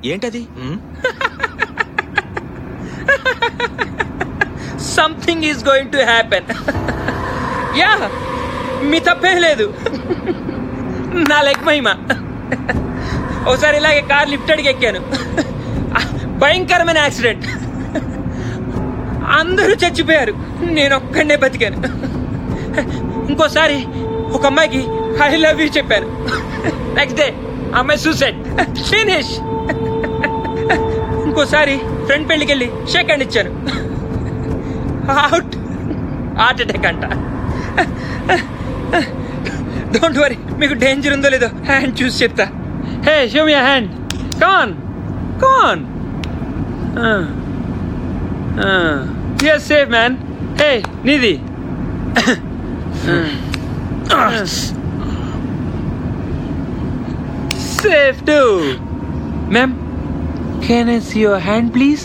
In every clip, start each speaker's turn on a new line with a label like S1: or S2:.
S1: ఏంటది
S2: something is going to happen yeah మీ తప్పేం లేదు నా లెగ్ మహిమ ఒకసారి ఇలాగే కార్ లిఫ్ట్ అడిగి ఎక్కాను భయంకరమైన యాక్సిడెంట్ అందరూ చచ్చిపోయారు నేను ఒక్కడే బతికాను ఇంకోసారి ఒక అమ్మాయికి ఐ లవ్ యూ చెప్పాను నెక్స్ట్ డే అమ్మాయి సూసైడ్ ఫినిష్ ఇంకోసారి ఫ్రెండ్ పెళ్ళికి వెళ్ళి షేక్ హ్యాండ్ ఇచ్చాను అవుట్ హార్ట్ అటాక్ అంట డోంట్ వరీ మీకు డేంజర్ ఉందో లేదో హ్యాండ్ చూసి చెప్తా హే షో మీ హ్యాండ్ కాన్ కాన్ ఎస్ సేఫ్ మ్యాన్ హే నీది safe too ma'am can I see your hand please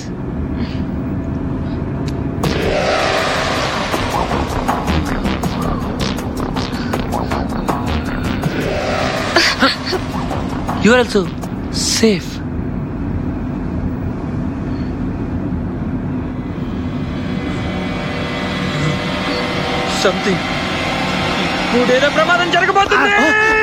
S2: You are also safe. Something ఇప్పుడేదో ప్రమాదం జరగబోతుంది